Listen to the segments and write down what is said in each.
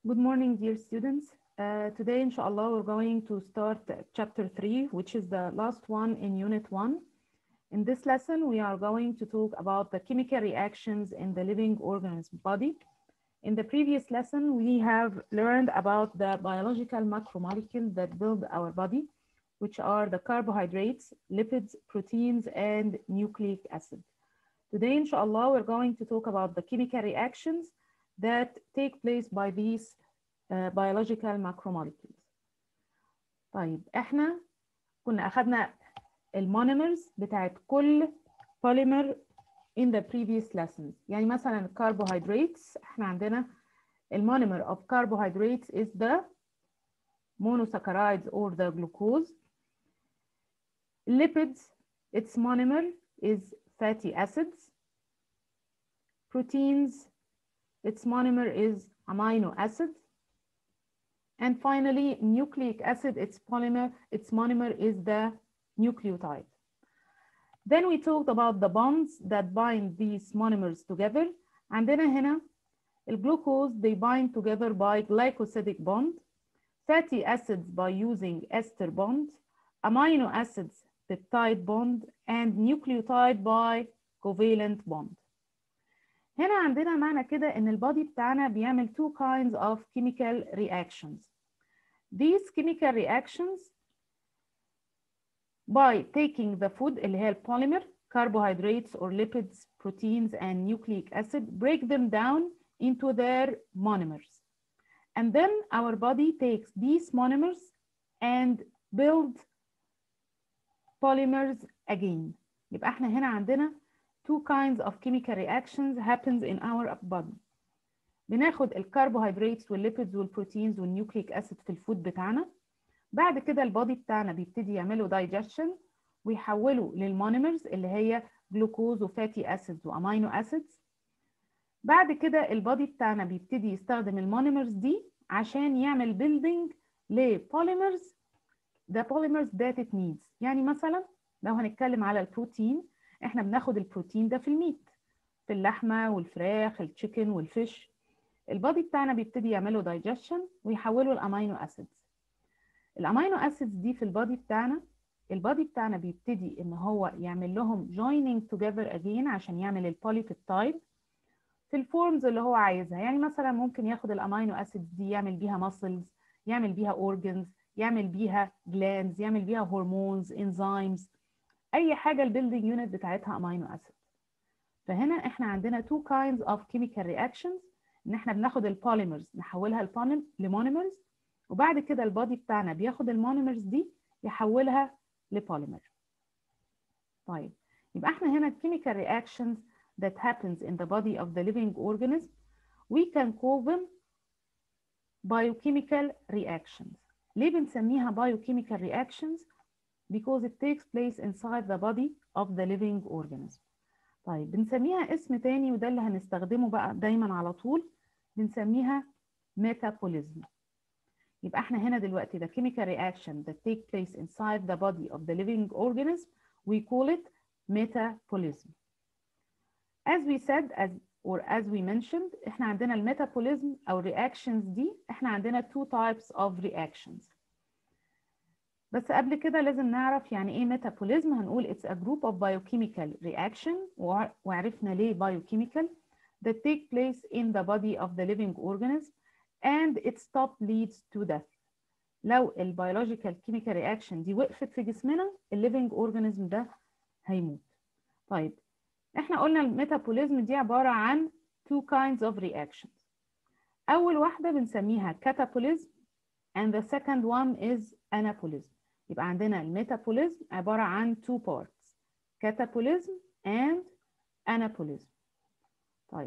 Good morning, dear students. Uh, today, inshallah, we're going to start chapter 3, which is the last one in unit 1. In this lesson, we are going to talk about the chemical reactions in the living organism body. In the previous lesson, we have learned about the biological macromolecules that build our body, which are the carbohydrates, lipids, proteins, and nucleic acid. Today, inshallah, we're going to talk about the chemical reactions that take place by these uh, biological macromolecules. طيب احنا كنا اخذنا المونيمرز بتاعت كل polymer in the previous lessons يعني مثلا carbohydrates احنا عندنا المونيمر of carbohydrates is the monosaccharides or the glucose lipids its monomer is fatty acids proteins its monomer is amino acid. And finally, nucleic acid, its polymer, its monomer is the nucleotide. Then we talked about the bonds that bind these monomers together. عندنا هنا الجلوكوز they bind together by glycosidic bond, fatty acids by using ester bond, amino acids peptide bond, and nucleotide by covalent bond. هنا عندنا معنى كده ان البادي بتاعنا بيعمل two kinds of chemical reactions. These chemical reactions by taking the food اللي هي البوليمر carbohydrates or lipids, proteins and nucleic acid break them down into their monomers. And then our body takes these monomers and build polymers again. يبقى احنا هنا عندنا two kinds of chemical reactions happens in our body. بناخد الكربوهيدرات والليبيدز والبروتينز والنيوكليك اسيد في الفود بتاعنا بعد كده البادي بتاعنا بيبتدي يعملوا دايجيشن ويحولوا للمونيمرز اللي هي جلوكوز وفاتي اسيدز وامينو اسيدز بعد كده البادي بتاعنا بيبتدي يستخدم المونيمرز دي عشان يعمل بيلدينج لبوليمرز the polymers that it needs يعني مثلا لو هنتكلم على البروتين احنا بناخد البروتين ده في الميت في اللحمه والفراخ التشيكن والفيش البادي بتاعنا بيبتدي يعملوا دايجيشن ويحولوا الامينو اسيدز الامينو اسيدز دي في البادي بتاعنا البادي بتاعنا بيبتدي ان هو يعمل لهم joining together again عشان يعمل البوليبيبتايد في الفورمز اللي هو عايزها يعني مثلا ممكن ياخد الامينو اسيدز دي يعمل بيها ماسلز يعمل بيها اورجنز يعمل بيها جلاندز يعمل بيها هرمونز انزيمز اي حاجه البيلدينج يونت بتاعتها امينو اسيد فهنا احنا عندنا two kinds of chemical reactions ان احنا بناخد البوليمرز نحولها لمونيمرز وبعد كده البادي بتاعنا بياخد المونيمرز دي يحولها لبوليمر طيب يبقى احنا هنا chemical reactions that happens in the body of the living organism we can call them biochemical reactions ليه بنسميها biochemical reactions because it takes place inside the body of the living organism. طيب بنسميها اسم تاني وده اللي هنستخدمه بقى دايما على طول بنسميها metabolism. يبقى احنا هنا دلوقتي the chemical reaction that take place inside the body of the living organism we call it metabolism. As we said as or as we mentioned احنا عندنا الميتابوليزم او reactions دي احنا عندنا two types of reactions. بس قبل كده لازم نعرف يعني ايه ميتابوليزم هنقول it's a group of biochemical reaction وعرفنا ليه biochemical that take place in the body of the living organism and its stop leads to death لو البيولوجيكال chemical reaction دي وقفت في جسمنا الليفنج organism ده هيموت طيب احنا قلنا الميتابوليزم دي عبارة عن two kinds of reactions أول واحدة بنسميها catabolism and the second one is anabolism يبقى عندنا الميتابوليزم عبارة عن two parts catabolism and anabolism طيب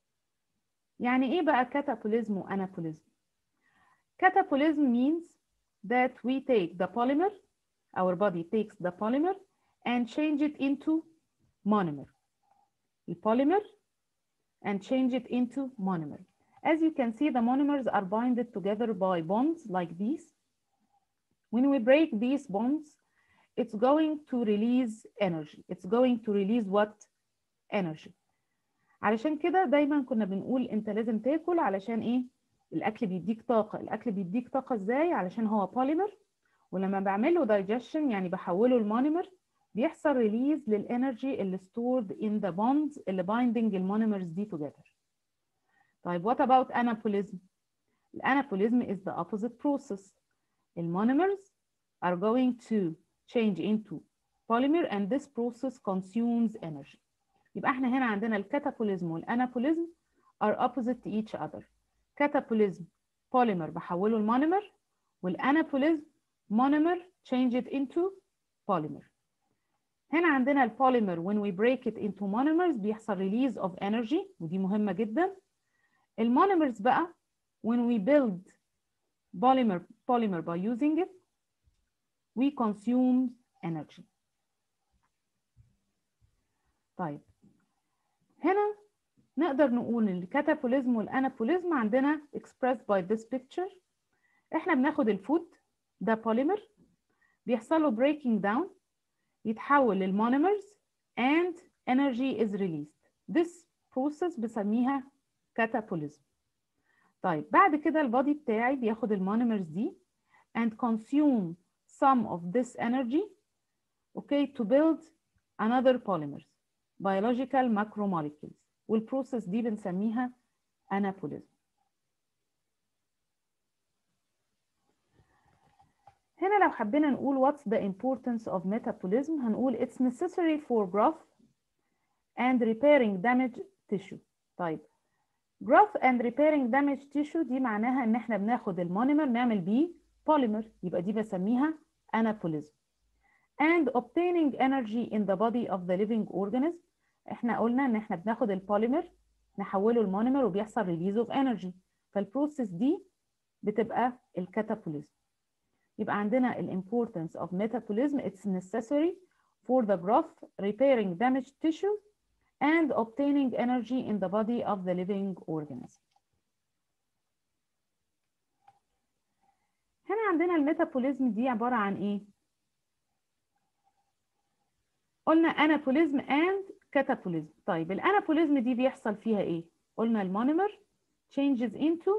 يعني ايه بقى catabolism و anabolism catabolism means that we take the polymer our body takes the polymer and change it into monomer the polymer and change it into monomer as you can see the monomers are bonded together by bonds like these when we break these bonds, it's going to release energy. It's going to release what? Energy. علشان كده دايما كنا بنقول انت لازم تاكل علشان ايه الاكل بيديك طاقه الاكل بيديك طاقه ازاي علشان هو بوليمر ولما بعمل له دايجيشن يعني بحوله لمونيمر بيحصل ريليز للانرجي اللي stored in the bonds اللي binding المونيمرز دي together طيب what about anabolism الانابوليزم is the opposite process المونيمرز are going to change into polymer and this process consumes energy يبقى احنا هنا عندنا الكاتابوليزم والانابوليزم are opposite to each other كاتابوليزم polymer بحوله لمونيمر والانابوليزم monomer change it into polymer هنا عندنا البوليمر when we break it into monomers بيحصل release of energy ودي مهمة جدا المونومرز بقى when we build polymer polymer by using it we consume energy طيب هنا نقدر نقول ان الكاتابوليزم والانابوليزم عندنا expressed by this picture احنا بناخد الفود ده بوليمر بيحصل له breaking down يتحول للمونومرز and energy is released this process بسميها كاتابوليزم طيب بعد كده البادي بتاعي بياخد المونومرز دي and consume some of this energy okay to build another polymers biological macromolecules والبروسيس دي بنسميها انابوليزم هنا لو حبينا نقول what's the importance of metabolism هنقول it's necessary for growth and repairing damaged tissue طيب growth and repairing damaged tissue دي معناها ان احنا بناخد المونيمر نعمل بيه polymer يبقى دي بسميها anabolism and obtaining energy in the body of the living organism احنا قلنا ان احنا بناخد البوليمر نحوله لمونيمر وبيحصل ريليز اوف انرجي فالبروسيس دي بتبقى الكاتابوليزم يبقى عندنا الامبورتنس of metabolism it's necessary for the growth repairing damaged tissue and obtaining energy in the body of the living organism هنا عندنا الميتابوليزم دي عبارة عن ايه قلنا انابوليزم and كاتابوليزم طيب الانابوليزم دي بيحصل فيها ايه قلنا المونيمر changes into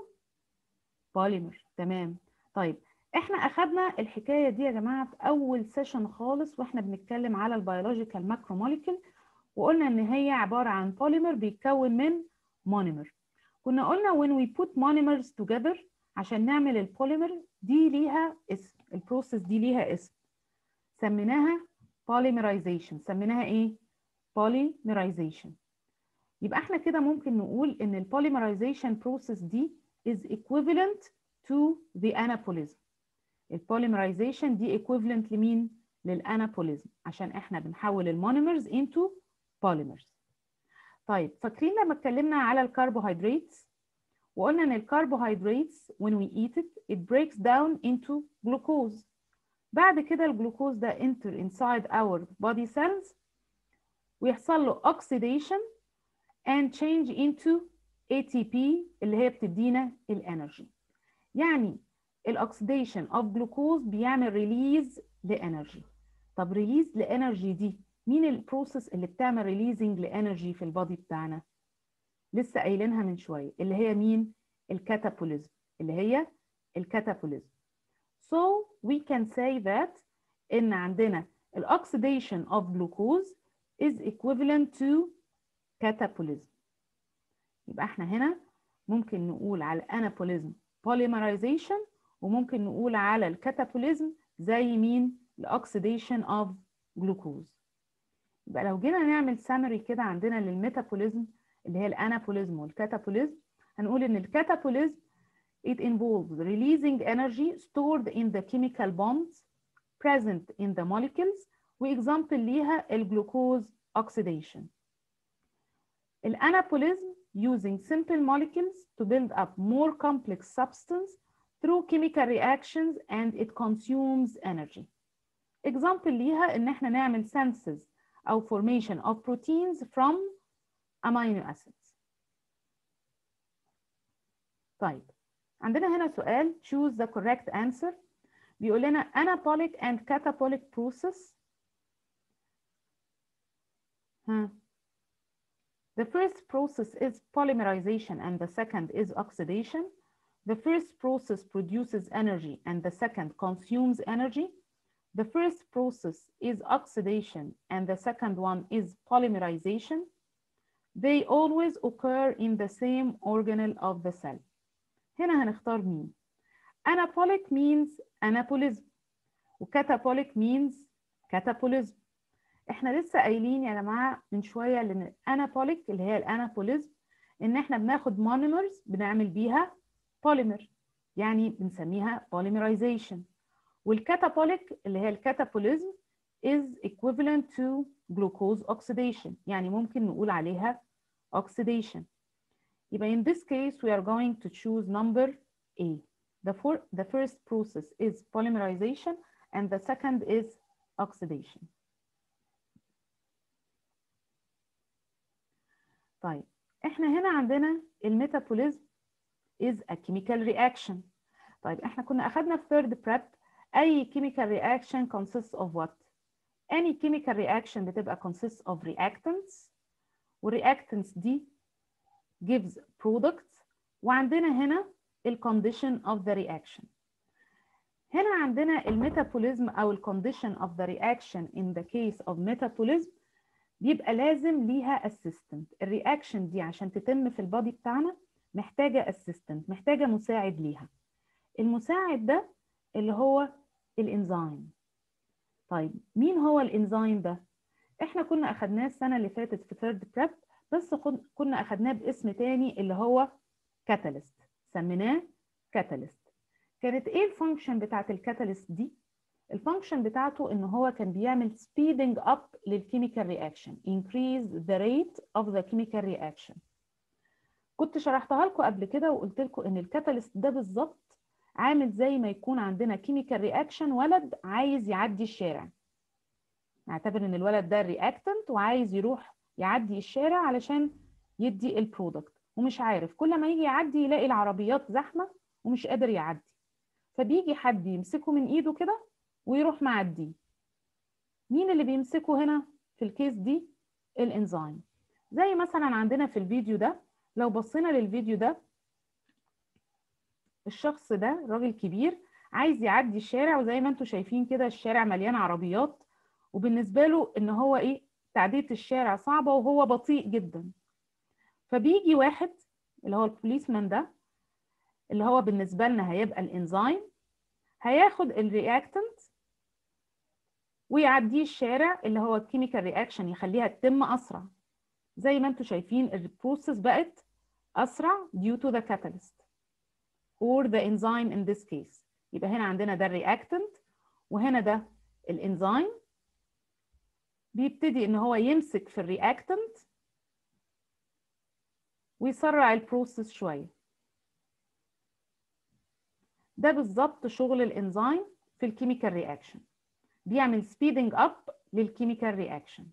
polymer تمام طيب احنا اخدنا الحكايه دي يا جماعه في اول سيشن خالص واحنا بنتكلم على البيولوجيكال ماكروموليكول وقلنا ان هي عباره عن بوليمر بيتكون من مونيمر كنا قلنا when we put monomers together عشان نعمل البوليمر دي ليها اسم البروسيس دي ليها اسم سميناها polymerization سميناها ايه polymerization يبقى احنا كده ممكن نقول ان البوليمرايزيشن بروسيس دي is equivalent to the anabolism البوليمرايزيشن دي equivalent لمين للانابوليزم عشان احنا بنحول المونومرز into polymers طيب فاكرين لما اتكلمنا على الكربوهيدرات وقلنا ان الكربوهيدرات when we eat it it breaks down into glucose بعد كده الجلوكوز ده enter inside our body cells ويحصل له oxidation and change into ATP اللي هي بتدينا الانرجي يعني الاكسيديشن اوف جلوكوز بيعمل ريليز لانرجي طب ريليز لانرجي دي مين البروسيس اللي بتعمل ريليزنج لانرجي في البادي بتاعنا لسه قايلينها من شويه اللي هي مين الكاتابوليزم اللي هي الكاتابوليزم so we can say that ان عندنا الاكسيديشن اوف جلوكوز is equivalent to catabolism يبقى احنا هنا ممكن نقول على الانابوليزم polymerization وممكن نقول على الكاتابوليزم زي مين الاكسيديشن اوف جلوكوز يبقى لو جينا نعمل سامري كده عندنا للميتابوليزم اللي هي الانابوليزم والكاتابوليزم هنقول ان الكاتابوليزم it involves releasing energy stored in the chemical bonds present in the molecules وإكزامبل ليها الجلوكوز oxidation. الانابوليزم using simple molecules to build up more complex substance through chemical reactions and it consumes energy. Example ليها إن إحنا نعمل synthesis أو formation of proteins from amino acids. طيب عندنا هنا سؤال choose the correct answer بيقول لنا anabolic and catabolic process Huh. The first process is polymerization and the second is oxidation. the first process produces energy and the second consumes energy the first process is oxidation and the second one is polymerization they always occur in the same organelle of the cell هنا هنختار مين anabolic means anabolism وcatabolic means catabolism احنا لسه قايلين يا جماعه من شويه ان anabolic اللي هي الانابوليزم ان احنا بناخد monomers بنعمل بيها polymer يعني بنسميها polymerization والكاتابوليك اللي هي الكاتابوليزم is equivalent to glucose oxidation يعني ممكن نقول عليها oxidation يبقى in this case we are going to choose number A the, for, the first process is polymerization and the second is oxidation طيب احنا هنا عندنا الميتابوليزم is a chemical reaction طيب احنا كنا اخدنا في third prep اي chemical reaction consists of what any chemical reaction بتبقى consists of reactants والreactants دي gives products وعندنا هنا ال condition of the reaction هنا عندنا الميتابوليزم او ال condition of the reaction in the case of metabolism بيبقى لازم ليها assistant الرياكشن دي عشان تتم في البادي بتاعنا محتاجة assistant محتاجة مساعد ليها المساعد ده اللي هو الانزيم طيب مين هو الانزيم ده احنا كنا اخدناه السنه اللي فاتت في ثيرد بريب بس كنا اخدناه باسم تاني اللي هو كاتاليست سميناه كاتاليست كانت ايه الفانكشن بتاعت الكاتاليست دي الفانكشن بتاعته ان هو كان بيعمل speeding up للكيميكال رياكشن increase the rate of the chemical reaction كنت شرحتها لكم قبل كده وقلت لكم ان الكاتاليست ده بالظبط عامل زي ما يكون عندنا كيميكال رياكشن ولد عايز يعدي الشارع نعتبر ان الولد ده الرياكتنت وعايز يروح يعدي الشارع علشان يدي البرودكت ومش عارف كل ما يجي يعدي يلاقي العربيات زحمه ومش قادر يعدي فبيجي حد يمسكه من ايده كده ويروح معديه مين اللي بيمسكه هنا في الكيس دي الانزيم زي مثلا عندنا في الفيديو ده لو بصينا للفيديو ده الشخص ده راجل كبير عايز يعدي الشارع وزي ما انتم شايفين كده الشارع مليان عربيات وبالنسبه له ان هو ايه تعديه الشارع صعبه وهو بطيء جدا فبيجي واحد اللي هو البوليسمان ده اللي هو بالنسبه لنا هيبقى الانزيم هياخد الرياكتنت ويعديه الشارع اللي هو الكيميكال رياكشن يخليها تتم اسرع زي ما انتم شايفين البروسيس بقت اسرع due to the catalyst or the enzyme in this case يبقى هنا عندنا ده الرياكتنت وهنا ده الانزيم بيبتدي ان هو يمسك في الرياكتنت ويسرع البروسيس شويه ده بالظبط شغل الانزيم في الكيميكال رياكشن بيعمل speeding up للكيميكال رياكشن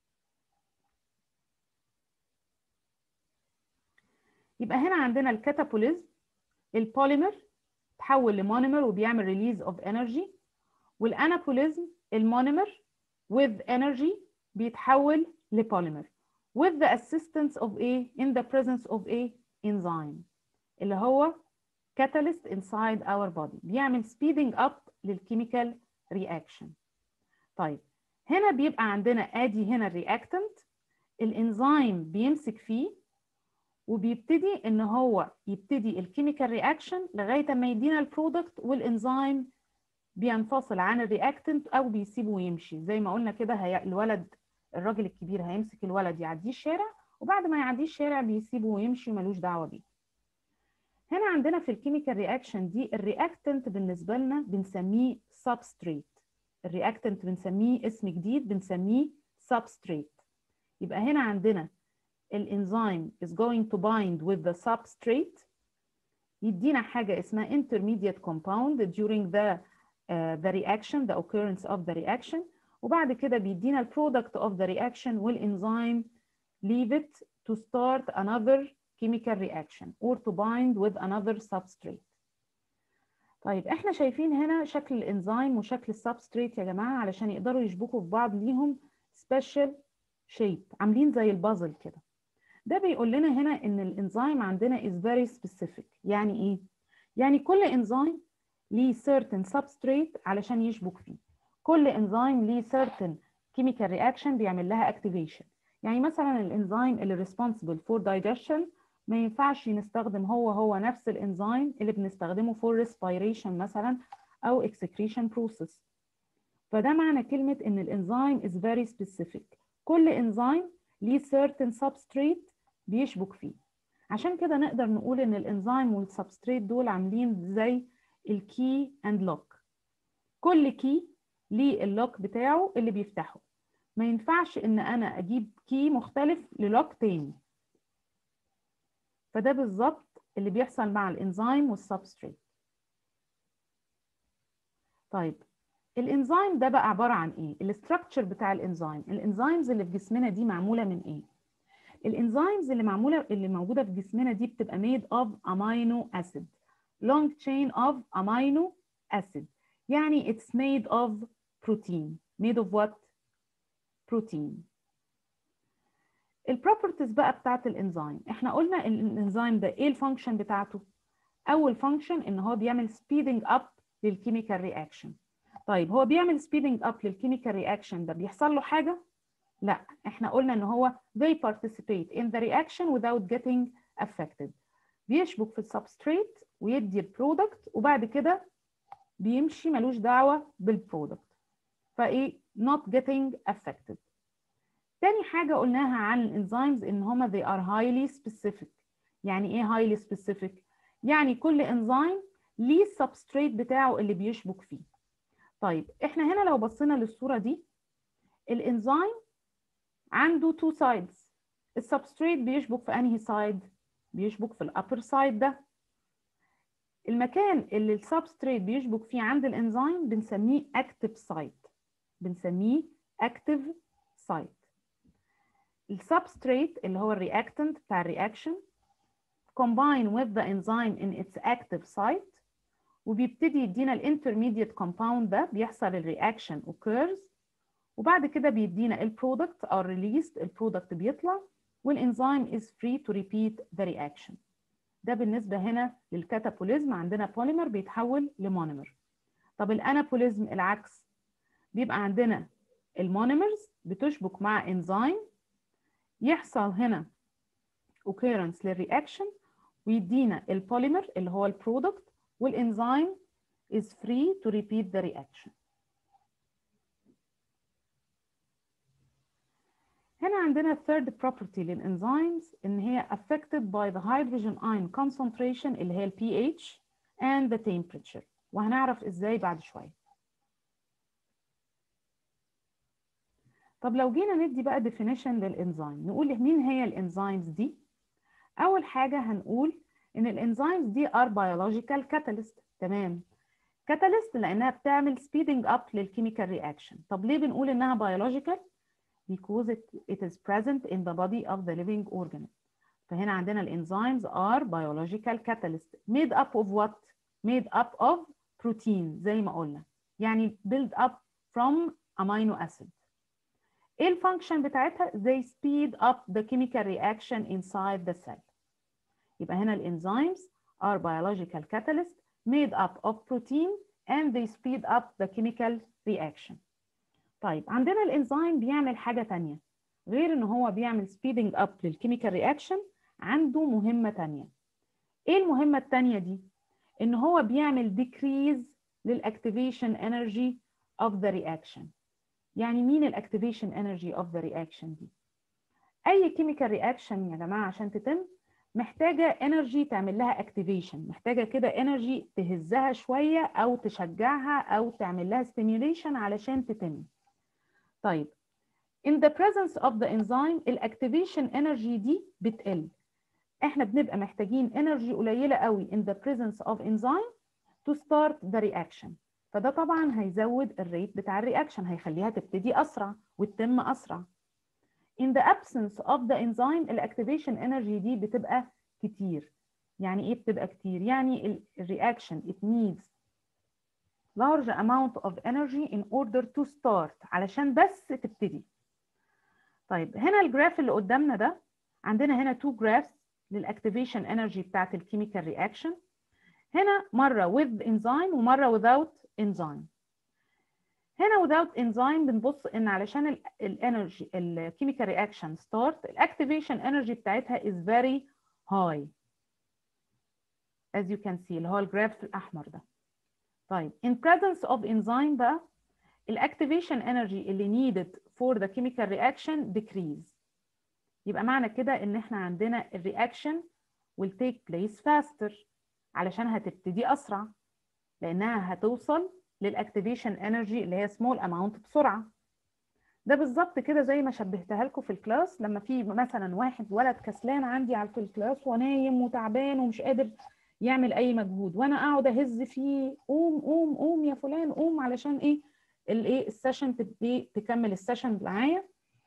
يبقى هنا عندنا الكاتابوليزم البوليمر تحول لمونيمر وبيعمل ريليز اوف انرجي والانابوليزم المونيمر with energy بيتحول لبوليمر with the assistance of a in the presence of a enzyme اللي هو catalyst inside our body بيعمل speeding up للchemical reaction طيب هنا بيبقى عندنا ادي هنا الرياكتنت الانزيم بيمسك فيه وبيبتدي ان هو يبتدي الكيميكال رياكشن لغايه ما يدينا البرودكت والانزيم بينفصل عن الرياكتنت او بيسيبه ويمشي زي ما قلنا كده هي الولد الراجل الكبير هيمسك الولد يعديه الشارع وبعد ما يعديه الشارع بيسيبه ويمشي ملوش دعوه بيه هنا عندنا في الكيميكال رياكشن دي الرياكتنت بالنسبه لنا بنسميه سبستريت الرياكتنت بنسميه اسم جديد بنسميه سبستريت يبقى هنا عندنا الانزيم is going to bind with the substrate يدينا حاجة اسمها intermediate compound during the uh, the reaction the occurrence of the reaction وبعد كده بيدينا ال product of the reaction والانزيم leave it to start another chemical reaction or to bind with another substrate طيب احنا شايفين هنا شكل الانزيم وشكل السبستريت يا جماعة علشان يقدروا يشبكوا في بعض ليهم special shape عاملين زي البازل كده ده بيقول لنا هنا ان الانزيم عندنا is very specific يعني ايه يعني كل انزيم ليه certain substrate علشان يشبك فيه كل انزيم ليه certain chemical reaction بيعمل لها activation يعني مثلا الانزيم اللي responsible for digestion ما ينفعش نستخدم هو هو نفس الانزيم اللي بنستخدمه for respiration مثلا او excretion process فده معنى كلمة ان الانزيم is very specific كل انزيم ليه certain substrate بيشبك فيه عشان كده نقدر نقول ان الانزيم والسبستريت دول عاملين زي الكي اند لوك كل كي ليه اللوك بتاعه اللي بيفتحه ما ينفعش ان انا اجيب كي مختلف للوك تاني فده بالظبط اللي بيحصل مع الانزيم والسبستريت طيب الانزيم ده بقى عباره عن ايه الاستراكشر بتاع الانزيم الانزيمز اللي في جسمنا دي معموله من ايه الانزيمز اللي معموله اللي موجوده في جسمنا دي بتبقى made of amino acid long chain of amino acid يعني it's made of protein made of what protein البروبرتيز بقى بتاعت الانزيم احنا قلنا الانزيم ده ايه الفانكشن بتاعته اول فانكشن ان هو بيعمل speeding up للكيميكال رياكشن طيب هو بيعمل speeding up للكيميكال رياكشن ده بيحصل له حاجه لا احنا قلنا ان هو they participate in the reaction without getting affected بيشبك في السبستريت ويدي البرودكت وبعد كده بيمشي ملوش دعوه بالبرودكت فايه not getting affected تاني حاجه قلناها عن الانزيمز ان هما they are highly specific يعني ايه highly specific يعني كل انزيم ليه السبستريت بتاعه اللي بيشبك فيه طيب احنا هنا لو بصينا للصوره دي الانزيم عنده two sides السبستريت بيشبك في انهي سايد بيشبك في الابر سايد ده المكان اللي السبستريت بيشبك فيه عند الانزيم بنسميه active site بنسميه active site السبستريت اللي هو الرياكتنت بتاع الرياكشن combine with the enzyme in its active site وبيبتدي يدينا الانترميديت كومباوند ده بيحصل الرياكشن occurs وبعد كده بيدينا البرودكت او ريليست البرودكت بيطلع والانزيم is free to repeat the reaction ده بالنسبه هنا للكاتابوليزم عندنا بوليمر بيتحول لمونيمر طب الانابوليزم العكس بيبقى عندنا المونيمرز بتشبك مع انزيم يحصل هنا occurrence للرياكشن ويدينا البوليمر اللي هو البرودكت والانزيم is free to repeat the reaction هنا عندنا third property للانزيمز ان هي affected by the hydrogen ion concentration اللي هي ال pH and the temperature وهنعرف ازاي بعد شويه طب لو جينا ندي بقى definition للانزيم نقول مين هي الانزيمز دي اول حاجه هنقول ان الانزيمز دي are biological catalyst تمام catalyst لانها بتعمل speeding up للكيميكال reaction طب ليه بنقول انها biological because it, it is present in the body of the living organism. فهنا عندنا الانزيمز are biological catalyst made up of what? made up of protein زي ما قلنا يعني build up from amino acid. ايه الفانكشن بتاعتها؟ they speed up the chemical reaction inside the cell. يبقى هنا الانزيمز are biological catalyst made up of protein and they speed up the chemical reaction. طيب عندنا الانزيم بيعمل حاجة تانية غير ان هو بيعمل speeding up للكيميكال رياكشن عنده مهمة تانية ايه المهمة التانية دي؟ ان هو بيعمل decrease للاكتيفيشن energy of the reaction يعني مين الاكتيفيشن energy of the reaction دي؟ اي كيميكال رياكشن يا جماعة عشان تتم محتاجة energy تعمل لها activation محتاجة كده energy تهزها شوية او تشجعها او تعمل لها stimulation علشان تتم طيب in the presence of the enzyme الاكتيفيشن energy دي بتقل احنا بنبقى محتاجين energy قليلة قوي in the presence of enzyme to start the reaction فده طبعا هيزود الريت بتاع الرياكشن هيخليها تبتدي اسرع وتتم اسرع in the absence of the enzyme الاكتيفيشن energy دي بتبقى كتير يعني ايه بتبقى كتير يعني الرياكشن it needs large amount of energy in order to start علشان بس تبتدي طيب هنا الجراف اللي قدامنا ده عندنا هنا two graphs للاكتيفيشن energy بتاعت الكيميكال رياكشن هنا مرة with enzyme ومرة without enzyme هنا without enzyme بنبص ان علشان الانرجي الكيميكال رياكشن ستارت الاكتيفيشن انرجي بتاعتها is very high as you can see اللي هو الجراف الاحمر ده طيب in presence of enzyme بقى الاكتيفيشن انرجي اللي needed for the chemical reaction decrease يبقى معنى كده ان احنا عندنا الرياكشن will take place faster علشان هتبتدي اسرع لانها هتوصل للاكتيفيشن انرجي اللي هي سمول اماونت بسرعه ده بالظبط كده زي ما شبهتها لكم في الكلاس لما في مثلا واحد ولد كسلان عندي على في الكلاس ونايم وتعبان ومش قادر يعمل اي مجهود وانا اقعد اهز فيه قوم قوم قوم يا فلان قوم علشان ايه الايه السيشن تبتدي تكمل السيشن معايا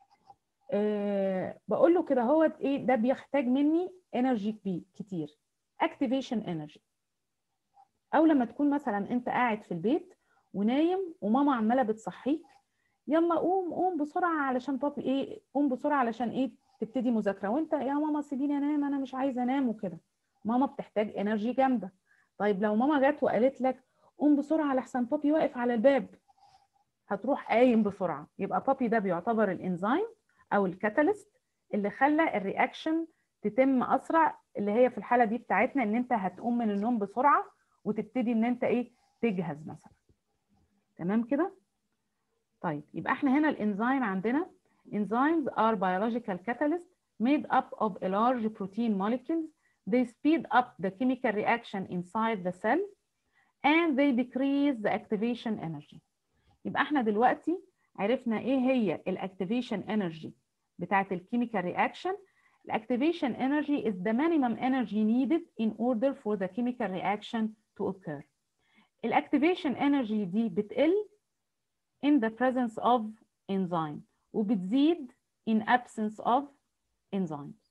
أه بقول له كده هو ايه ده بيحتاج مني انرجي كبير كتير اكتيفيشن انرجي او لما تكون مثلا انت قاعد في البيت ونايم وماما عماله بتصحيك يلا قوم قوم بسرعه علشان بابي ايه قوم بسرعه علشان ايه تبتدي مذاكره وانت يا ماما سيبيني انام انا مش عايزه انام وكده ماما بتحتاج انرجي جامده طيب لو ماما جت وقالت لك قوم بسرعه لحسن بابي واقف على الباب هتروح قايم بسرعه يبقى بابي ده بيعتبر الانزيم او الكاتاليست اللي خلى الرياكشن تتم اسرع اللي هي في الحاله دي بتاعتنا ان انت هتقوم من النوم بسرعه وتبتدي ان انت ايه تجهز مثلا تمام كده طيب يبقى احنا هنا الانزيم عندنا enzymes are biological catalysts made up of a large protein molecules they speed up the chemical reaction inside the cell and they decrease the activation energy يبقى احنا دلوقتي عرفنا ايه هي الاكتيفيشن انرجي بتاعت الكيميكال رياكشن الاكتيفيشن energy is the minimum energy needed in order for the chemical reaction to occur الاكتيفيشن energy دي بتقل in the presence of enzyme وبتزيد in absence of enzymes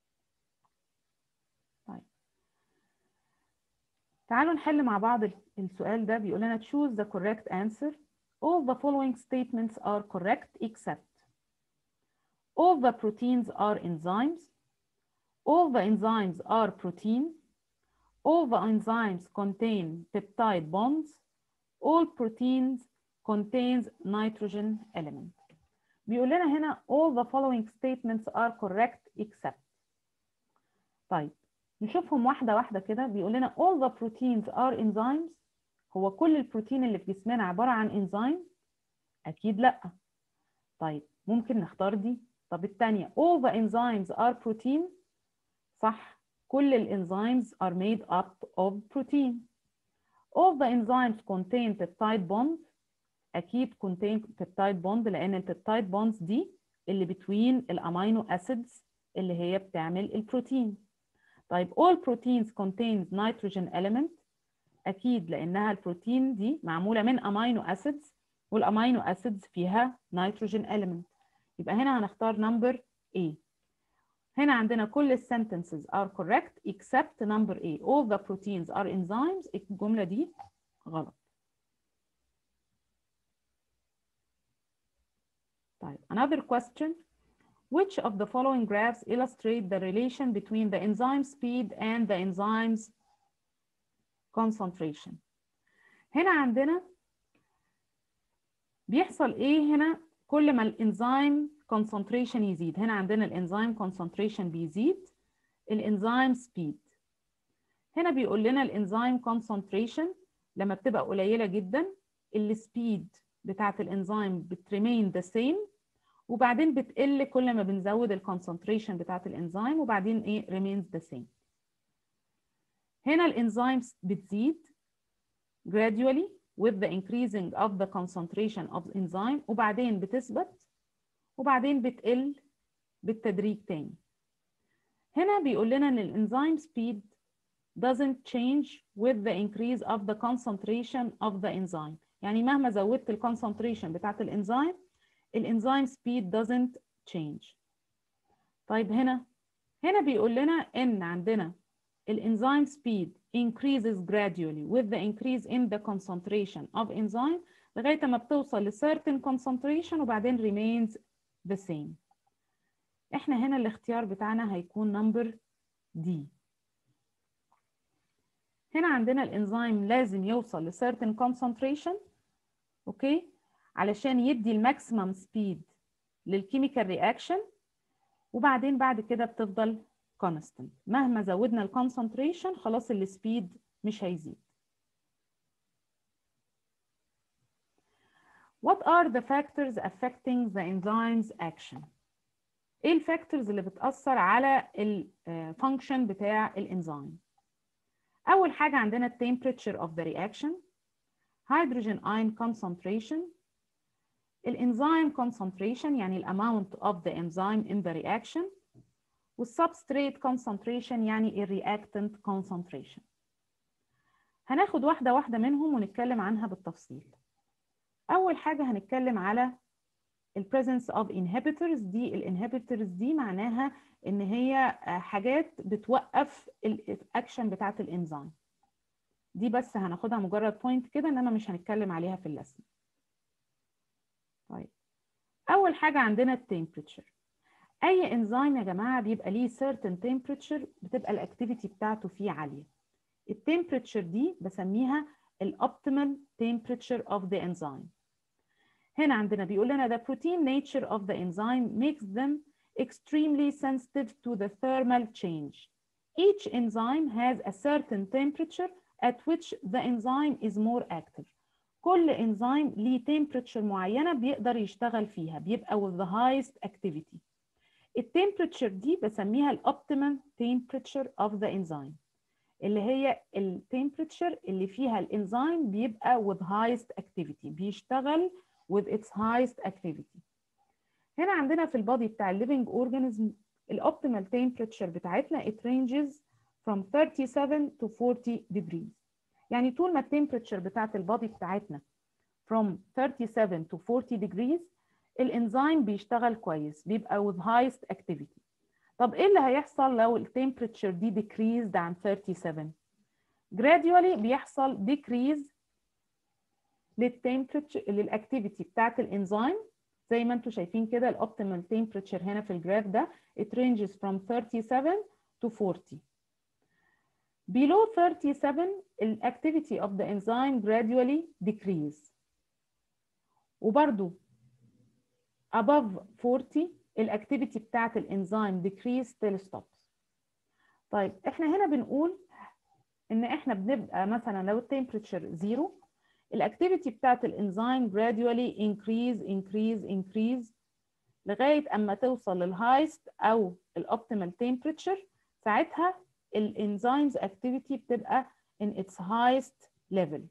طيب تعالوا نحل مع بعض السؤال ده بيقول لنا choose the correct answer all the following statements are correct except all the proteins are enzymes all the enzymes are protein all the enzymes contain peptide bonds all proteins contains nitrogen element بيقول لنا هنا all the following statements are correct except طيب نشوفهم واحدة واحدة كده بيقول لنا all the proteins are enzymes هو كل البروتين اللي في جسمنا عبارة عن انزيم أكيد لأ طيب ممكن نختار دي طب الثانية all the enzymes are protein صح كل الانزيمز are made up of protein all the enzymes contain peptide bonds اكيد contain peptide bond لان البيبتايد bonds دي اللي between الامينو acids اللي هي بتعمل البروتين طيب all proteins contains nitrogen element اكيد لانها البروتين دي معموله من امينو acids والامينو acids فيها nitrogen element يبقى هنا هنختار number A هنا عندنا كل sentences are correct except number A all the proteins are enzymes الجمله دي غلط طيب another question which of the following graphs illustrate the relation between the enzyme speed and the enzyme's concentration هنا عندنا بيحصل ايه هنا كل ما الانزيم concentration يزيد هنا عندنا الانزيم concentration بيزيد الانزيم speed هنا بيقول لنا الانزيم concentration لما بتبقى قليله جدا السبيد بتاعت الانزيم بتريمين ذا سيم وبعدين بتقل كل ما بنزود الكونسنتريشن بتاعت الانزيم وبعدين ايه remains the same هنا الانزيم بتزيد gradually with the increasing of the concentration of the enzyme وبعدين بتثبت وبعدين بتقل بالتدريج تاني هنا بيقول لنا ان الانزيم speed doesn't change with the increase of the concentration of the enzyme يعني مهما زودت الكونسنتريشن بتاعت الانزيم الانزيم speed doesn't change طيب هنا هنا بيقول لنا ان عندنا الانزيم speed increases gradually with the increase in the concentration of enzyme لغايه ما بتوصل ل certain concentration وبعدين remains the same احنا هنا الاختيار بتاعنا هيكون number D هنا عندنا الانزيم لازم يوصل ل certain concentration اوكي علشان يدي الماكسيمم سبيد للكيميكال رياكشن وبعدين بعد كده بتفضل constant مهما زودنا الكونسنتريشن خلاص السبيد مش هيزيد What are the factors affecting the enzyme's action? ايه الفاكتورز اللي بتأثر على الفانكشن بتاع الانزيم؟ أول حاجة عندنا temperature of the reaction, hydrogen ion concentration, الانزيم concentration يعني ال amount of the enzyme in the reaction, والsubstrate concentration يعني ال reactant concentration. هناخد واحدة واحدة منهم ونتكلم عنها بالتفصيل. أول حاجة هنتكلم على ال presence of inhibitors دي الانهبيتورز دي معناها إن هي حاجات بتوقف الأكشن بتاعة الإنزيم. دي بس هناخدها مجرد بوينت كده إنما مش هنتكلم عليها في اللسن. طيب أول حاجة عندنا التمبريتشر. أي إنزيم يا جماعة بيبقى ليه certain temperature بتبقى الأكتيفيتي بتاعته فيه عالية. التمبريتشر دي بسميها الoptimal temperature of the enzyme. هنا عندنا بيقول لنا the protein nature of the enzyme makes them extremely sensitive to the thermal change. Each enzyme has a certain temperature at which the enzyme is more active. كل enzyme ليه temperature معينة بيقدر يشتغل فيها بيبقى with the highest activity. التمبريتشر دي بسميها الoptimal temperature of the enzyme. اللي هي التمبريتشر اللي فيها الانزيم بيبقى with highest activity بيشتغل with its highest activity هنا عندنا في البادي بتاع الليفنج اورجانيزم الاوبتيمال temperature بتاعتنا it ranges from 37 to 40 degrees يعني طول ما التمبريتشر بتاعت البادي بتاعتنا from 37 to 40 degrees الانزيم بيشتغل كويس بيبقى with highest activity طب ايه اللي هيحصل لو التمبريتشر دي decreased عن 37 gradually بيحصل decrease للتمبريتشر للاكتيفيتي بتاعت الانزيم زي ما انتم شايفين كده الاوبتيمال temperature هنا في الجراف ده it ranges from 37 to 40 below 37 الاكتيفيتي of the enzyme gradually decrease وبرده above 40 الاكتيفيتي بتاعت الانزيم decrease till stops طيب احنا هنا بنقول ان احنا بنبقى مثلا لو التمبريتشر زيرو الاكتيفيتي بتاعت الانزيم gradually increase increase increase لغايه اما توصل للهايست او الاوبتيمال temperature ساعتها الانزيمز اكتيفيتي بتبقى in its highest level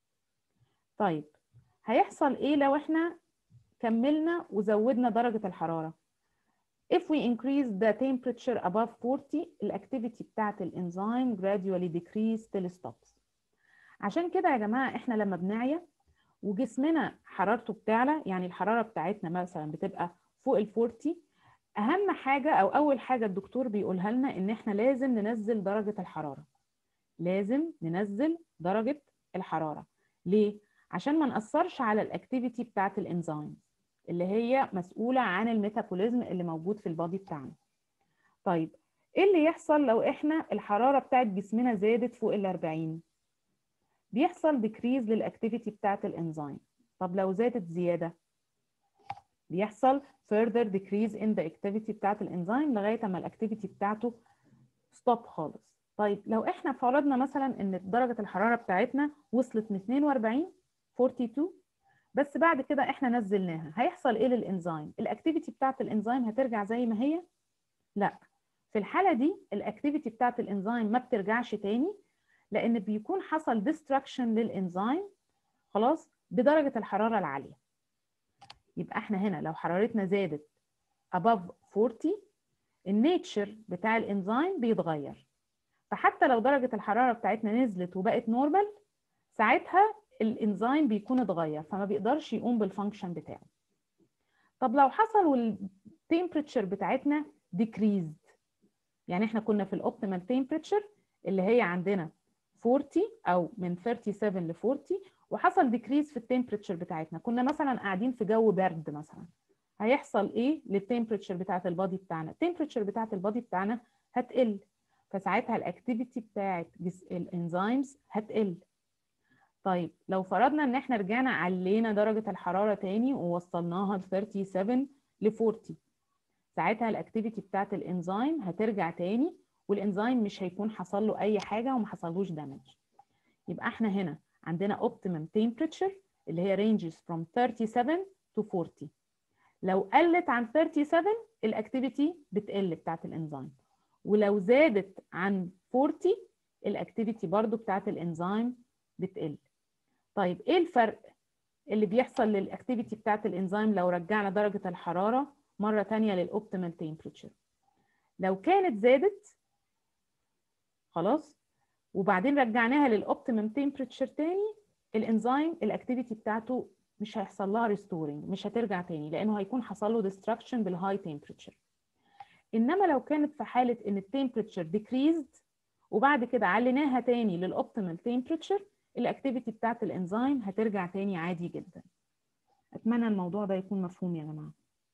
طيب هيحصل ايه لو احنا كملنا وزودنا درجه الحراره If we increase the temperature above 40 الاكتيفيتي بتاعت الانزيم gradually decrease till stops عشان كده يا جماعه احنا لما بنعيا وجسمنا حرارته بتعلى يعني الحراره بتاعتنا مثلا بتبقى فوق ال 40 اهم حاجه او اول حاجه الدكتور بيقولها لنا ان احنا لازم ننزل درجه الحراره لازم ننزل درجه الحراره ليه عشان ما ناثرش على الاكتيفيتي بتاعت الانزيم اللي هي مسؤوله عن الميتابوليزم اللي موجود في البادي بتاعنا طيب ايه اللي يحصل لو احنا الحراره بتاعت جسمنا زادت فوق ال 40 بيحصل ديكريز للاكتيفيتي بتاعت الانزيم طب لو زادت زياده بيحصل further decrease in the activity بتاعت الانزيم لغايه اما الاكتيفيتي بتاعته ستوب خالص طيب لو احنا فرضنا مثلا ان درجه الحراره بتاعتنا وصلت من 42 42 بس بعد كده احنا نزلناها هيحصل ايه للانزيم الاكتيفيتي بتاعت الانزيم هترجع زي ما هي لا في الحاله دي الاكتيفيتي بتاعت الانزيم ما بترجعش تاني لان بيكون حصل ديستراكشن للانزيم خلاص بدرجه الحراره العاليه يبقى احنا هنا لو حرارتنا زادت above 40 النيتشر بتاع الانزيم بيتغير فحتى لو درجه الحراره بتاعتنا نزلت وبقت نورمال ساعتها الانزيم بيكون اتغير فما بيقدرش يقوم بالفانكشن بتاعه طب لو حصل والتمبريتشر بتاعتنا decreased يعني احنا كنا في الاوبتيمال تمبريتشر اللي هي عندنا 40 او من 37 ل 40 وحصل ديكريز في التمبريتشر بتاعتنا كنا مثلا قاعدين في جو برد مثلا هيحصل ايه للتمبريتشر بتاعت البادي بتاعنا التمبريتشر بتاعت البادي بتاعنا هتقل فساعتها الاكتيفيتي بتاعت الانزيمز هتقل طيب لو فرضنا ان احنا رجعنا علينا درجة الحرارة تاني ووصلناها ل 37 ل 40 ساعتها الاكتيفيتي بتاعت الانزيم هترجع تاني والانزيم مش هيكون حصل له اي حاجة وما حصلوش دامج يبقى احنا هنا عندنا optimum temperature اللي هي ranges from 37 to 40 لو قلت عن 37 الاكتيفيتي بتقل بتاعت الانزيم ولو زادت عن 40 الاكتيفيتي برضو بتاعت الانزيم بتقل طيب ايه الفرق اللي بيحصل للاكتيفيتي بتاعت الانزيم لو رجعنا درجة الحرارة مرة تانية للأوبتيمال تمبريتشر لو كانت زادت خلاص وبعدين رجعناها للأوبتيمم تمبريتشر تاني الانزيم الاكتيفيتي بتاعته مش هيحصل لها ريستورنج مش هترجع تاني لانه هيكون حصل له ديستراكشن بالهاي تمبريتشر انما لو كانت في حاله ان التمبريتشر ديكريزد وبعد كده عليناها تاني للاوبتيمال تمبريتشر الاكتيفيتي بتاعت الانزيم هترجع تاني عادي جدا اتمنى الموضوع ده يكون مفهوم يا جماعه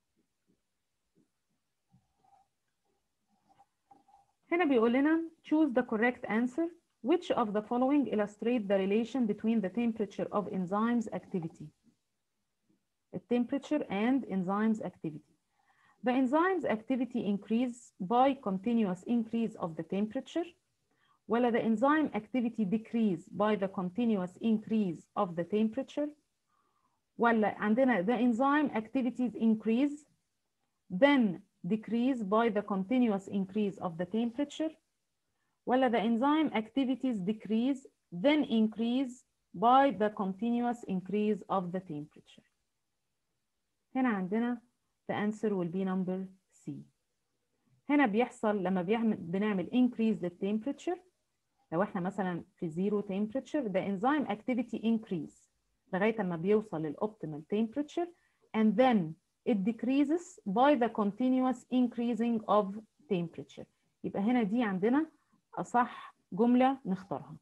هنا بيقول لنا choose the correct answer which of the following illustrate the relation between the temperature of enzymes activity the temperature and enzymes activity the enzymes activity increase by continuous increase of the temperature ولا the enzyme activity decrease by the continuous increase of the temperature ولا عندنا the enzyme activities increase then decrease by the continuous increase of the temperature ولا the enzyme activities decrease then increase by the continuous increase of the temperature هنا عندنا the answer will be number C هنا بيحصل لما بيعمل بنعمل increase للtemperature لو احنا مثلا في zero temperature the enzyme activity increase لغاية ما بيوصل للoptimal temperature and then it decreases by the continuous increasing of temperature يبقى هنا دي عندنا أصح جملة نختارها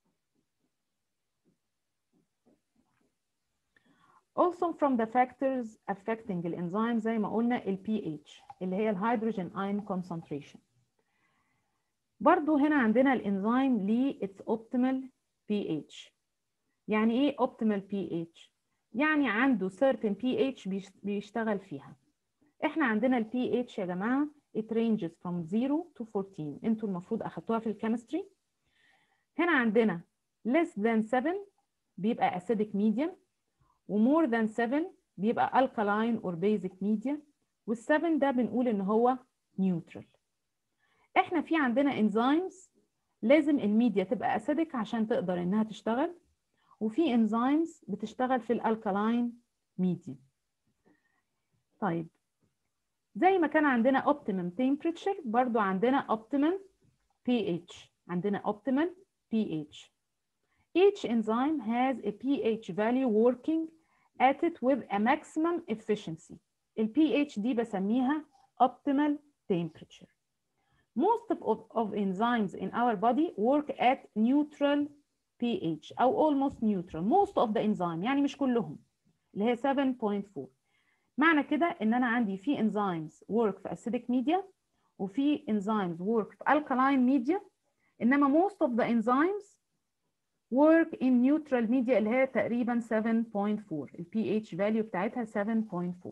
Also from the factors affecting الانزيم زي ما قلنا ال pH اللي هي الهيدروجين ion concentration برضو هنا عندنا الانزيم ليه its optimal pH يعني ايه optimal pH يعني عنده certain pH بيشتغل فيها احنا عندنا ال pH يا جماعة it ranges from 0 to 14 انتوا المفروض اخدتوها في الكيمستري هنا عندنا less than 7 بيبقى acidic medium و more than 7 بيبقى alkaline or basic medium وال7 ده بنقول ان هو neutral احنا في عندنا enzymes لازم الميديا تبقى acidic عشان تقدر انها تشتغل وفي انزيمز بتشتغل في الالكالاين ميديم طيب زي ما كان عندنا optimum temperature برضو عندنا optimum pH عندنا optimal pH each enzyme has a pH value working at it with a maximum efficiency ال pH دي بسميها optimal temperature most of, of enzymes in our body work at neutral pH أو almost neutral most of the enzyme يعني مش كلهم اللي هي 7.4 معنى كده إن أنا عندي في enzymes work في acidic media وفي enzymes work في alkaline media إنما most of the enzymes work in neutral media اللي هي تقريبا 7.4 ال pH value بتاعتها 7.4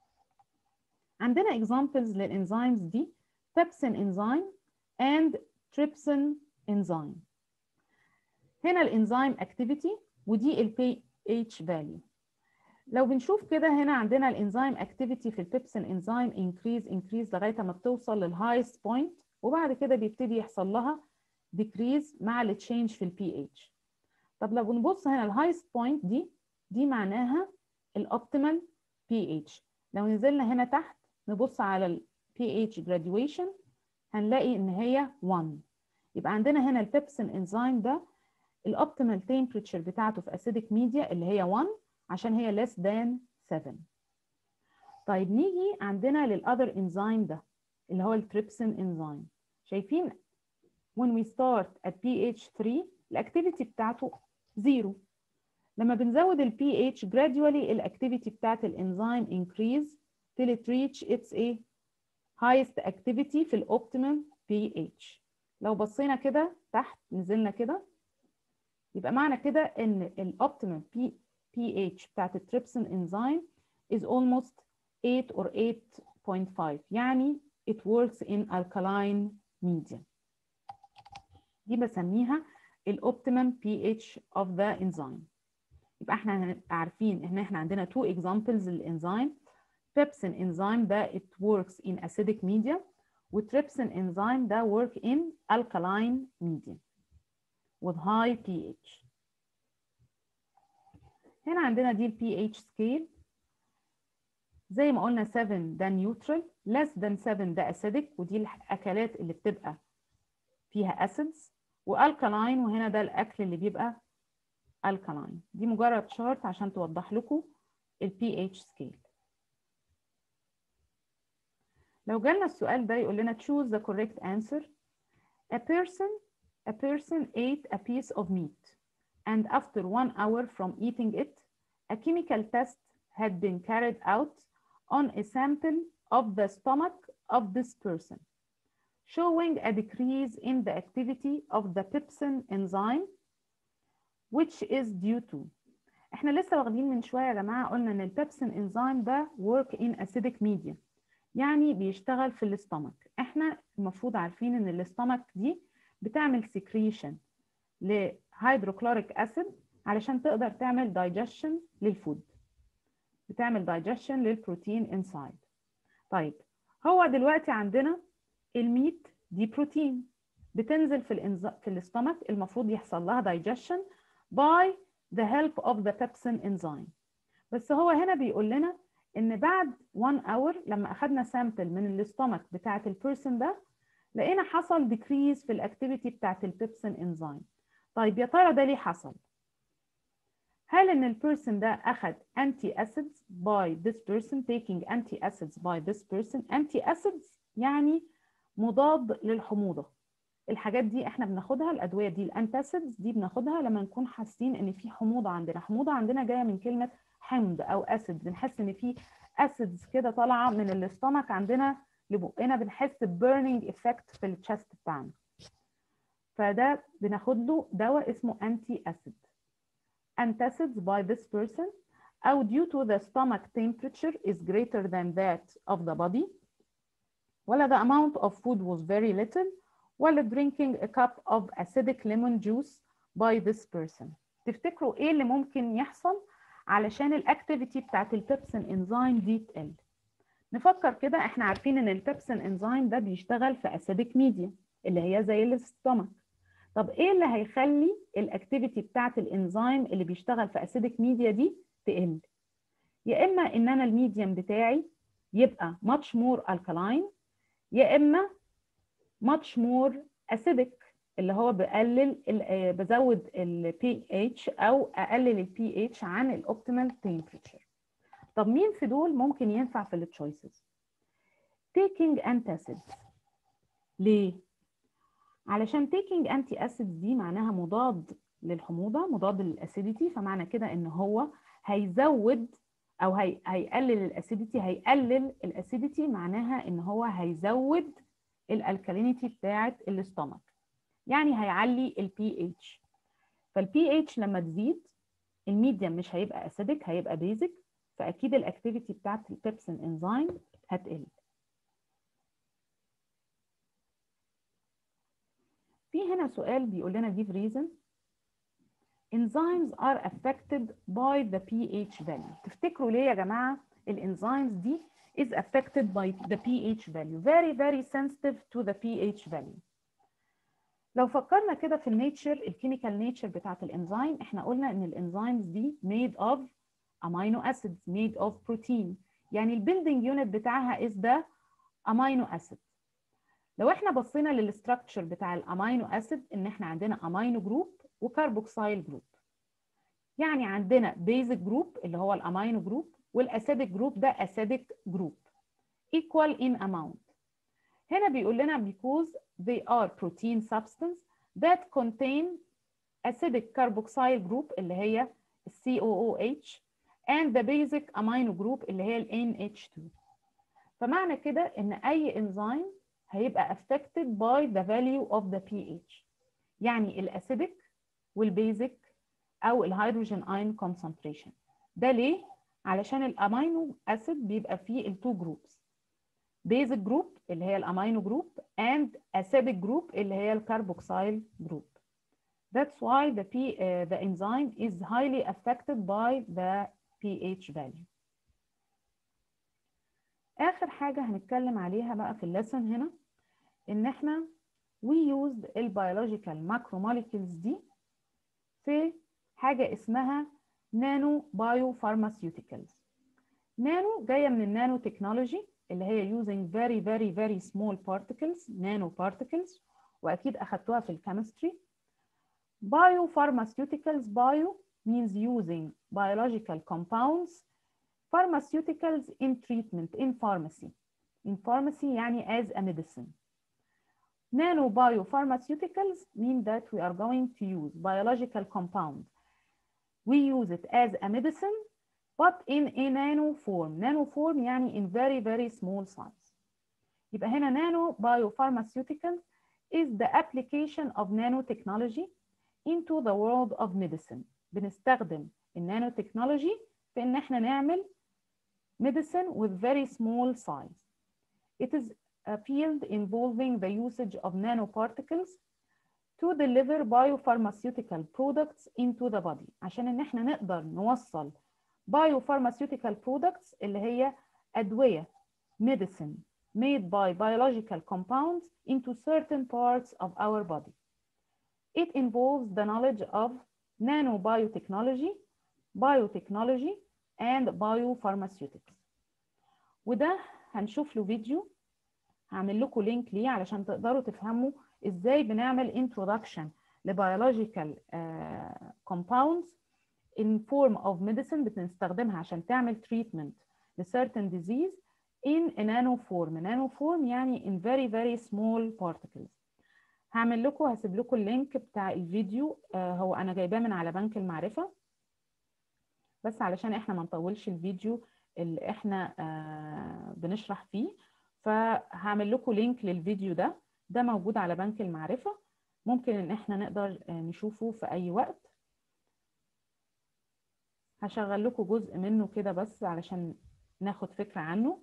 عندنا examples للانزيمز دي pepsin enzyme and trypsin enzyme هنا الانزيم اكتيفيتي ودي ال pH value لو بنشوف كده هنا عندنا الانزيم اكتيفيتي في البيبسين انزيم انكريز انكريز لغايه ما بتوصل للهايست بوينت وبعد كده بيبتدي يحصل لها ديكريز مع التشينج في البي اتش طب لو بنبص هنا الهايست بوينت دي دي معناها الاوبتيمال بي اتش لو نزلنا هنا تحت نبص على البي اتش جراديويشن هنلاقي ان هي 1 يبقى عندنا هنا البيبسين انزيم ده الاوبتيمال تمبريتشر بتاعته في اسيدك ميديا اللي هي 1 عشان هي less than 7 طيب نيجي عندنا للاذر انزيم ده اللي هو التريبسين انزيم شايفين when we start at pH 3 الاكتيفيتي بتاعته 0 لما بنزود ال pH gradually الاكتيفيتي بتاعت الانزيم increase till it reach its a highest activity في الاوبتيمم pH لو بصينا كده تحت نزلنا كده يبقى معنى كده ان الاوبتيمم بي بي اتش بتاعت التريبسين انزيم is almost 8 or 8.5 يعني it works in alkaline medium دي بسميها الاوبتيمم بي اتش of the enzyme يبقى احنا عارفين ان احنا عندنا two examples للانزيم pepsin enzyme ده it works in acidic medium وتريبسين enzyme ده work in alkaline medium with high pH هنا عندنا دي ال pH scale زي ما قلنا 7 ده neutral less than 7 ده acidic ودي الأكلات اللي بتبقى فيها acids والكلاين وهنا ده الأكل اللي بيبقى alkaline دي مجرد شارت عشان توضح لكم ال pH scale لو جالنا السؤال ده يقول لنا choose the correct answer a person a person ate a piece of meat and after one hour from eating it a chemical test had been carried out on a sample of the stomach of this person showing a decrease in the activity of the pepsin enzyme which is due to احنا لسه واخدين من شويه يا جماعه قلنا ان البيبسين انزيم ده work in acidic medium يعني بيشتغل في الاستمك احنا المفروض عارفين ان الاستمك دي بتعمل سكريشن لهيدروكلوريك اسيد علشان تقدر تعمل دايجيشن للفود بتعمل دايجيشن للبروتين انسايد طيب هو دلوقتي عندنا الميت دي بروتين بتنزل في الانز... في الاستمك المفروض يحصل لها دايجيشن by the help of the pepsin enzyme بس هو هنا بيقول لنا ان بعد 1 اور لما اخدنا سامبل من الاستومك بتاعه البيرسون ده لقينا حصل ديكريز في الاكتيفيتي بتاعه البيبسين انزيم طيب يا ترى ده ليه حصل هل ان البيرسون ده اخد انتي acids by this person taking anti acids by this person anti acids يعني مضاد للحموضه الحاجات دي احنا بناخدها الادويه دي الانتاسيدز دي بناخدها لما نكون حاسين ان في حموضه عندنا حموضه عندنا جايه من كلمه حمض او اسيد بنحس ان في اسيدز كده طالعه من الاستمك عندنا لبقنا بنحس ببيرنينج افكت في التشست بتاعنا فده بناخد له دواء اسمه انتي اسيد antacids by this person او due to the stomach temperature is greater than that of the body ولا the amount of food was very little ولا drinking a cup of acidic lemon juice by this person تفتكروا ايه اللي ممكن يحصل علشان الاكتيفيتي بتاعت البيبسين انزيم دي تقل نفكر كده احنا عارفين ان البيبسين انزيم ده بيشتغل في اسيديك ميديا اللي هي زي الاستومك طب ايه اللي هيخلي الاكتيفيتي بتاعت الانزيم اللي بيشتغل في اسيديك ميديا دي تقل يا اما ان انا الميديم بتاعي يبقى much more alkaline يا اما much more acidic اللي هو بقلل بزود ال pH او اقلل ال pH عن الاوبتيمال temperature طب مين في دول ممكن ينفع في التشويسز taking antacids ليه علشان taking anti acids دي معناها مضاد للحموضه مضاد للاسيديتي فمعنى كده ان هو هيزود او هي هيقلل الاسيديتي هيقلل الاسيديتي معناها ان هو هيزود الالكالينيتي بتاعه الاستومك يعني هيعلي البي اتش فالبي اتش لما تزيد الميديم مش هيبقى اسيدك هيبقى بيزك فاكيد الاكتيفيتي بتاعت البيبسين انزيم هتقل في هنا سؤال بيقول لنا give reason enzymes are affected by the pH value تفتكروا ليه يا جماعه الانزيمز دي is affected by the pH value very very sensitive to the pH value لو فكرنا كده في النيتشر الكيميكال نيتشر بتاعت الانزيم احنا قلنا ان الانزيمز دي made of amino acids made of protein يعني البيلدينج يونت بتاعها is the amino acid لو احنا بصينا للستراكشر بتاع الامينو اسيد ان احنا عندنا امينو جروب وكربوكسيل جروب يعني عندنا بيزك جروب اللي هو الامينو جروب والاسيدك جروب ده اسيدك جروب equal in amount هنا بيقول لنا because they are protein substance that contain acidic carboxyl group اللي هي COOH and the basic amino group اللي هي ال NH2 فمعنى كده ان اي انزيم هيبقى affected by the value of the pH يعني الاسيدك والبيزك او الهيدروجين اين concentration ده ليه علشان الامينو اسيد بيبقى فيه التو جروبس بيزك جروب اللي هي الامينو جروب and acidic جروب اللي هي الكربوكسيل جروب That's why the, P, uh, the enzyme is highly affected by the pH value. آخر حاجة هنتكلم عليها بقى في الليسن هنا إن إحنا we used البيولوجيكال macromolecules دي في حاجة اسمها نانو بايو فارماسيوتيكالز. نانو جاية من النانو تكنولوجي اللي هي using very very very small particles nano particles وأكيد أخدتوها في الكيمستري. Biopharmaceuticals bio means using biological compounds pharmaceuticals in treatment in pharmacy in pharmacy يعني as a medicine nano biopharmaceuticals mean that we are going to use biological compound we use it as a medicine but in a nano form nano form يعني in very very small size يبقى هنا nano biopharmaceuticals is the application of nanotechnology into the world of medicine بنستخدم النانو تكنولوجي في ان احنا نعمل medicine with very small size. It is a field involving the usage of nanoparticles to deliver biopharmaceutical products into the body عشان ان احنا نقدر نوصل biopharmaceutical products اللي هي أدوية medicine made by biological compounds into certain parts of our body. It involves the knowledge of nanobiotechnology, biotechnology, and biopharmaceutics. وده هنشوف له فيديو هعمل لكم لينك ليه علشان تقدروا تفهموا ازاي بنعمل introduction لبيولوجيكال uh, compounds in form of medicine بنستخدمها عشان تعمل treatment ل certain disease in a nano form. nano form يعني in very very small particles. هعمل لكم هسيب لكم اللينك بتاع الفيديو آه هو انا جايباه من على بنك المعرفه بس علشان احنا ما نطولش الفيديو اللي احنا آه بنشرح فيه فهعمل لكم لينك للفيديو ده ده موجود على بنك المعرفه ممكن ان احنا نقدر آه نشوفه في اي وقت هشغل لكم جزء منه كده بس علشان ناخد فكره عنه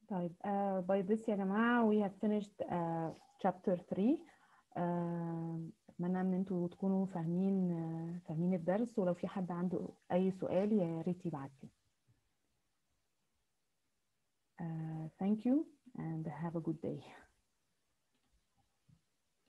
طيب uh, by this يا جماعة we have finished uh, chapter 3 uh, أتمنى إن انتوا تكونوا فاهمين uh, فاهمين الدرس ولو في حد عنده أي سؤال يا ريت يبعت لي. Uh, thank you and have a good day.